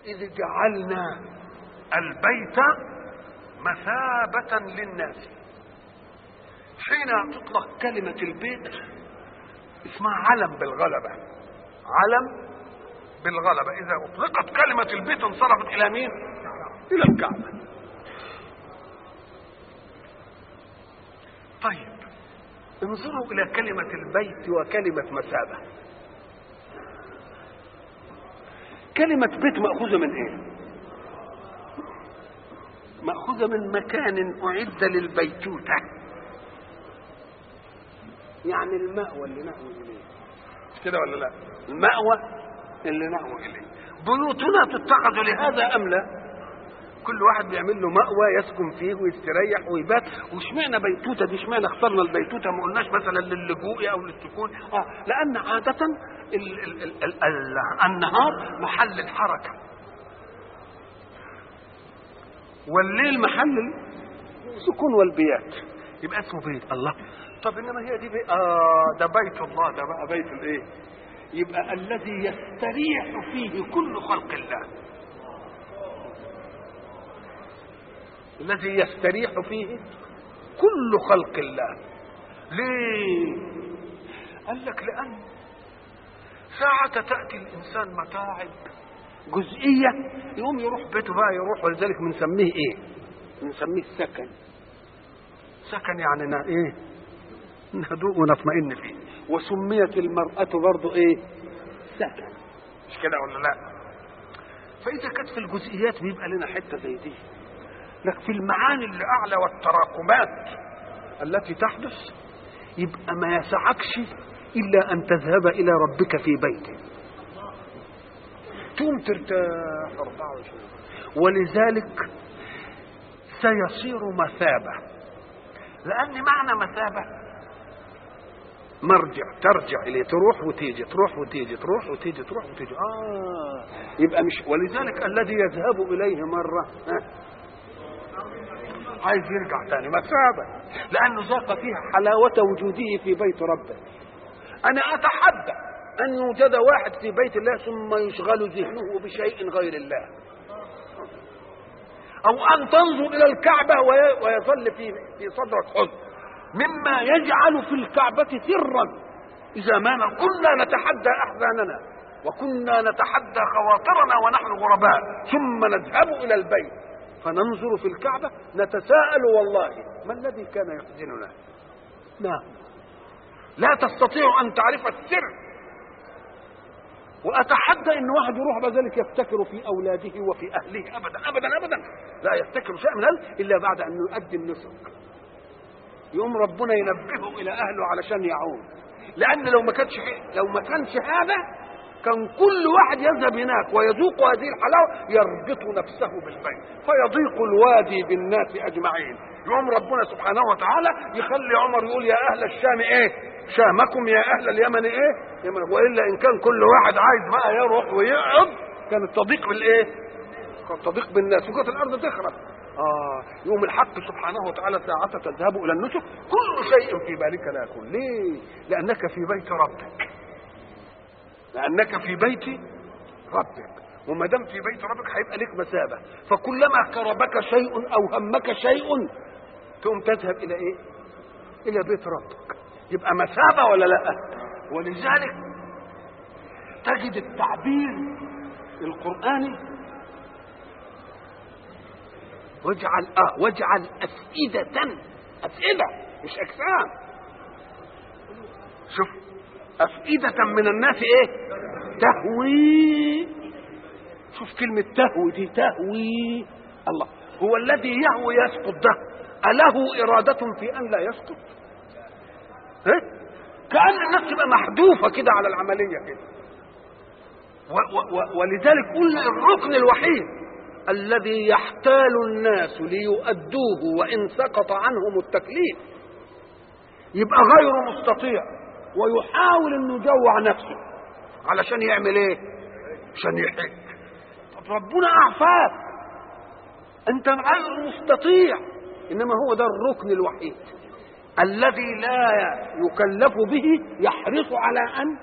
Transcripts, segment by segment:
وإذ جعلنا البيت مثابة للناس حين تطلق كلمة البيت اسمها علم بالغلبة علم بالغلبة إذا أطلقت كلمة البيت انصرفت إلى مين؟ إلى الكعبة طيب انظروا إلى كلمة البيت وكلمة مثابة كلمة بيت مأخوذة من إيه؟ مأخوذة من مكان أعد للبيتوتة يعني المأوى اللي نأوي إليه مش كده ولا لا؟ المأوى اللي نأوي إليه بيوتنا تتخذ لهذا أم لا؟ كل واحد بيعمل له مأوى يسكن فيه ويستريح ويبات واشمعنى بيتوته دي اشمعنى اخترنا البيتوته ما قلناش مثلا للجوء او للسكون اه لان عاده ال ال ال ال ال النهار محل الحركه والليل محل السكون والبيات يبقى اسمه بيت الله طب انما هي دي بي... اه ده بيت الله ده بقى بيت الايه يبقى الذي يستريح فيه كل خلق الله الذي يستريح فيه كل خلق الله ليه قال لك لان ساعة تأتي الإنسان متاعب جزئية يقوم يروح بيته بقى يروح ولذلك بنسميه إيه؟ بنسميه السكن سكن يعني نا إيه؟ نهدوء ونطمئن فيه وسميت المرأة برضو إيه؟ سكن مش كده ولا لا؟ فإذا كانت في الجزئيات بيبقى لنا حتة زي دي لكن في المعاني اللي اعلى والتراكمات التي تحدث يبقى ما يسعكش الا ان تذهب الى ربك في بيته تقوم ترتاح 24 ولذلك سيصير مثابة لأن معنى مثابة مرجع ترجع إليه تروح وتيجي تروح وتيجي تروح وتيجي تروح وتيجي آه يبقى مش ولذلك الذي يذهب إليه مرة آه عايز يرجع تاني مثابة لأنه ذاق فيها حلاوة وجوده في بيت ربه أنا أتحدى أن يوجد واحد في بيت الله ثم يشغل ذهنه بشيء غير الله أو أن تنظر إلى الكعبة ويظل في في صدرك حزن مما يجعل في الكعبة سرا إذا ما كنا نتحدى أحزاننا وكنا نتحدى خواطرنا ونحن غرباء ثم نذهب إلى البيت فننظر في الكعبة نتساءل والله ما الذي كان يحزننا نعم لا تستطيع أن تعرف السر وأتحدى أن واحد يروح بذلك يفتكر في أولاده وفي أهله أبدا أبدا أبدا لا يفتكر شيء من هذا إلا بعد أن يؤدي النسك يقوم ربنا ينبهه إلى أهله علشان يعود لأن لو ما كانش لو ما كانش هذا كان كل واحد يذهب هناك ويذوق هذه الحلاوة يربط نفسه بالبيت فيضيق الوادي بالناس أجمعين يقوم ربنا سبحانه وتعالى يخلي عمر يقول يا أهل الشام إيه شامكم يا أهل اليمن إيه يمن وإلا إن كان كل واحد عايز بقى يروح ويقعد كانت تضيق بالإيه كانت تضيق بالناس وكانت الأرض تخرب آه يوم الحق سبحانه وتعالى ساعة تذهب إلى النسك كل شيء في بالك لا يكون ليه لأنك في بيت ربك لأنك في بيت ربك وما دام في بيت ربك هيبقى لك مثابة فكلما كربك شيء أو همك شيء تقوم تذهب إلى إيه؟ إلى بيت ربك يبقى مثابة ولا لا؟ ولذلك تجد التعبير القرآني واجعل اه واجعل أفئدة أفئدة مش أجسام شوف أفئدة من الناس إيه؟ تهوي شوف كلمة تهوي دي تهوي الله هو الذي يهوي يسقط ده أله إرادة في أن لا يسقط؟ إيه؟ كأن الناس تبقى محذوفة كده على العملية كده و- و- و- ولذلك قلنا الركن الوحيد الذي يحتال الناس ليؤدوه وإن سقط عنهم التكليف يبقى غير مستطيع ويحاول انه يجوع نفسه علشان يعمل ايه عشان يحج طب ربنا اعفاك انت غير مستطيع انما هو ده الركن الوحيد الذي لا يكلف به يحرص على ان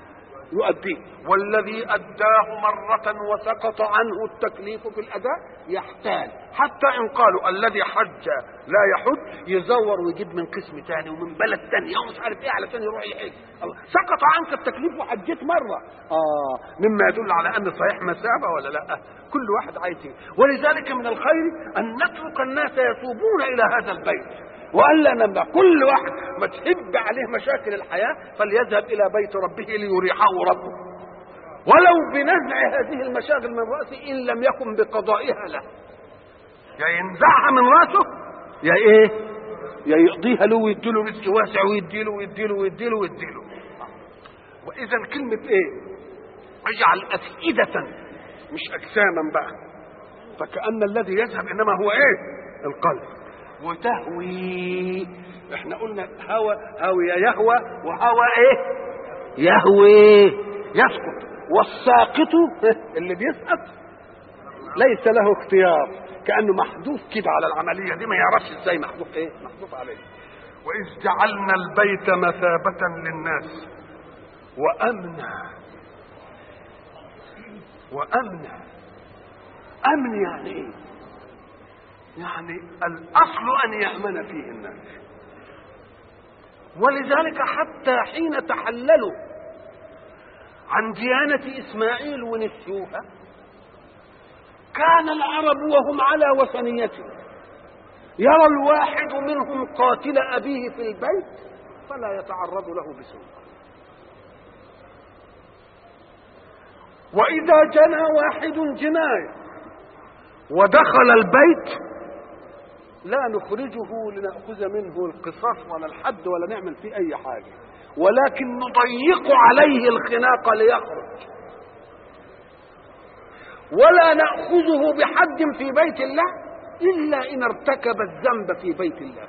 يؤديه والذي أداه مرة وسقط عنه التكليف في الأداء يحتال حتى إن قالوا الذي حج لا يحج يزور ويجيب من قسم تاني ومن بلد تاني ومش عارف ايه علشان يروح يحج الله. سقط عنك التكليف وحجيت مرة اه مما يدل على أن صحيح مسافة ولا لا كل واحد عايز إيه. ولذلك من الخير أن نترك الناس يتوبون إلى هذا البيت والا نمنع كل واحد ما تحب عليه مشاكل الحياه فليذهب الى بيت ربه ليريحه ربه ولو بنزع هذه المشاغل من راسه ان لم يكن بقضائها له يا ينزعها من راسه يا ايه يا يقضيها له ويديله رزق واسع ويديله ويديله ويديله ويديله واذا كلمه ايه اجعل افئده مش اجساما بقى فكأن الذي يذهب انما هو ايه القلب وتهوي احنا قلنا هوى هوي يهوى وهوى ايه يهوي يسقط والساقط اللي بيسقط ليس له اختيار كانه محذوف كده على العمليه دي ما يعرفش ازاي محذوف ايه محذوف عليه واذ جعلنا البيت مثابه للناس وامنا وامنا امن يعني ايه يعني الاصل ان يامن فيه الناس ولذلك حتى حين تحللوا عن ديانه اسماعيل ونسيوها كان العرب وهم على وثنيته يرى الواحد منهم قاتل ابيه في البيت فلا يتعرض له بسوء واذا جنى واحد جنايه ودخل البيت لا نخرجه لنأخذ منه القصاص ولا الحد ولا نعمل فيه أي حاجة ولكن نضيق عليه الخناق ليخرج ولا نأخذه بحد في بيت الله إلا إن ارتكب الذنب في بيت الله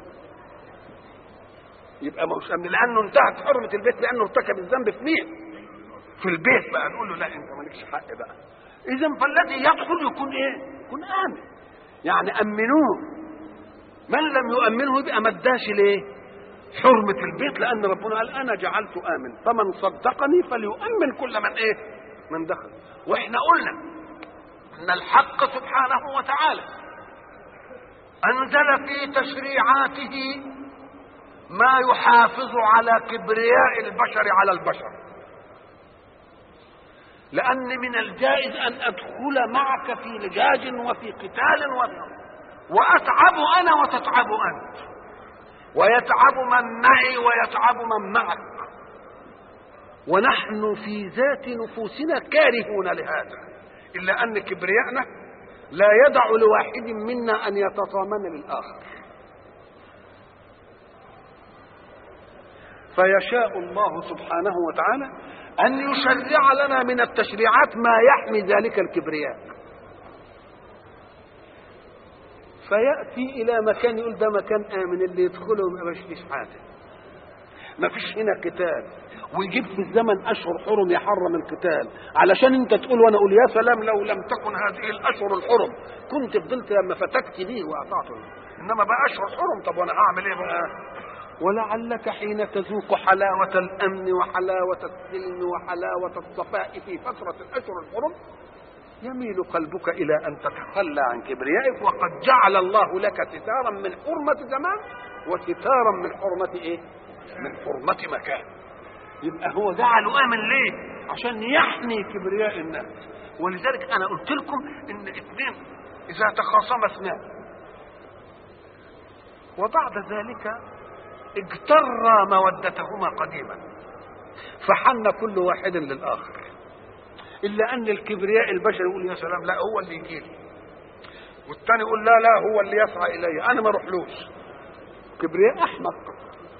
يبقى ما هوش أمن لأنه انتهت حرمة البيت لأنه ارتكب الذنب في مين؟ في البيت بقى نقول له لا أنت مالكش حق بقى إذا فالذي يدخل يكون إيه؟ يكون آمن يعني أمنوه من لم يؤمنه يبقى ما اداش ليه حرمة البيت لأن ربنا قال أنا جعلت آمن فمن صدقني فليؤمن كل من إيه من دخل وإحنا قلنا أن الحق سبحانه وتعالى أنزل في تشريعاته ما يحافظ على كبرياء البشر على البشر لأن من الجائز أن أدخل معك في لجاج وفي قتال وفي وأتعب أنا وتتعب أنت ويتعب من معي ويتعب من معك ونحن في ذات نفوسنا كارهون لهذا إلا أن كبرياءنا لا يدع لواحد منا أن يتطامن للآخر فيشاء الله سبحانه وتعالى أن يشرع لنا من التشريعات ما يحمي ذلك الكبرياء فياتي الى مكان يقول ده مكان امن اللي يدخله ما فيش حاجه ما فيش هنا قتال ويجيب في الزمن اشهر حرم يحرم القتال علشان انت تقول وانا اقول يا سلام لو لم تكن هذه الاشهر الحرم كنت فضلت لما فتكت به واطعته انما بقى اشهر حرم طب وانا هعمل ايه بقى ولعلك حين تذوق حلاوة الأمن وحلاوة السلم وحلاوة الصفاء في فترة الأشهر الحرم يميل قلبك الى ان تتخلى عن كبريائك وقد جعل الله لك ستارا من حرمه زمان وستارا من حرمه ايه من حرمه مكان يبقى هو جعله امن ليه عشان يحمي كبرياء الناس ولذلك انا قلت لكم ان اثنين اذا تخاصم اثنان وبعد ذلك اجترا مودتهما قديما فحن كل واحد للاخر الا ان الكبرياء البشري يقول يا سلام لا هو اللي يجي لي والثاني يقول لا لا هو اللي يسعى الي انا ما اروحلوش كبرياء احمق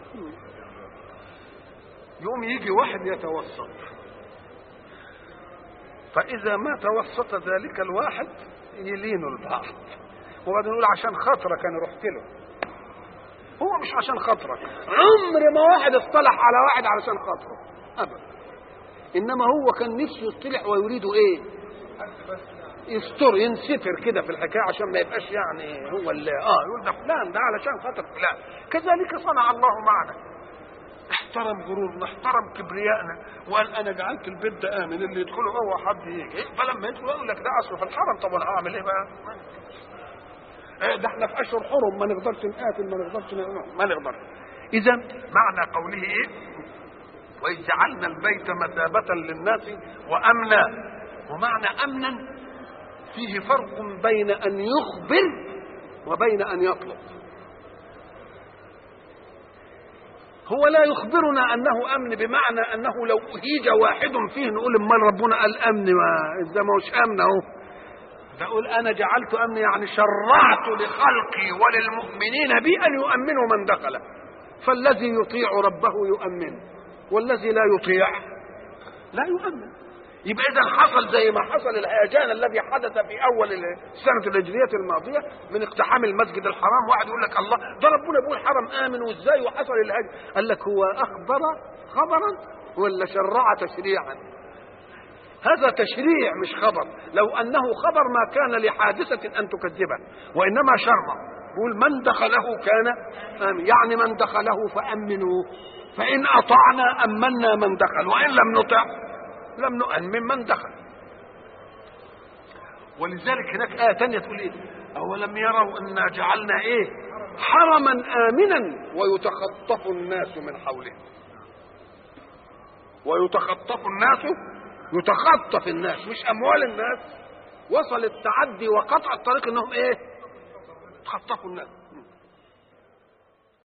يقوم يجي واحد يتوسط فاذا ما توسط ذلك الواحد يلينوا البعض وبعدين يقول عشان خاطرك انا رحت له هو مش عشان خاطرك عمر ما واحد اصطلح على واحد علشان خاطره ابدا انما هو كان نفسه يصطلح ويريد ايه يستر ينستر كده في الحكايه عشان ما يبقاش يعني هو اللي اه يقول ده فلان ده علشان خاطر فلان كذلك صنع الله معنا احترم غرورنا احترم كبريائنا وقال انا جعلت البيت ده امن اللي يدخله هو حد يجي فلما يدخل يقول لك ده اصله في الحرم طب انا هعمل ايه بقى؟ إيه ده احنا في اشهر حرم ما نقدرش نقاتل ما نقدرش نعمل ما نقدر اذا معنى قوله ايه؟ واذ جعلنا البيت مثابة للناس وامنا ومعنى امنا فيه فرق بين ان يخبر وبين ان يطلب هو لا يخبرنا انه امن بمعنى انه لو اهيج واحد فيه نقول امال ربنا قال امن ما ده ما هوش امن اهو ده اقول انا جعلت امن يعني شرعت لخلقي وللمؤمنين بي ان يؤمنوا من دخل فالذي يطيع ربه يؤمن والذي لا يطيع لا يؤمن يبقى اذا حصل زي ما حصل الهيجان الذي حدث في اول السنه الهجريه الماضيه من اقتحام المسجد الحرام واحد يقول لك الله ده ربنا بيقول حرم امن وازاي وحصل الهجر قال لك هو اخبر خبرا ولا شرع تشريعا هذا تشريع مش خبر لو انه خبر ما كان لحادثه ان تكذبه وانما شرع بيقول من دخله كان آمن يعني من دخله فامنوه فان اطعنا امنا من دخل وان لم نطع لم نؤمن من دخل ولذلك هناك آية تانية تقول إيه أولم يروا أنا جعلنا إيه حرما آمنا ويتخطف الناس من حوله ويتخطف الناس يتخطف الناس مش أموال الناس وصل التعدي وقطع الطريق إنهم إيه تخطفوا الناس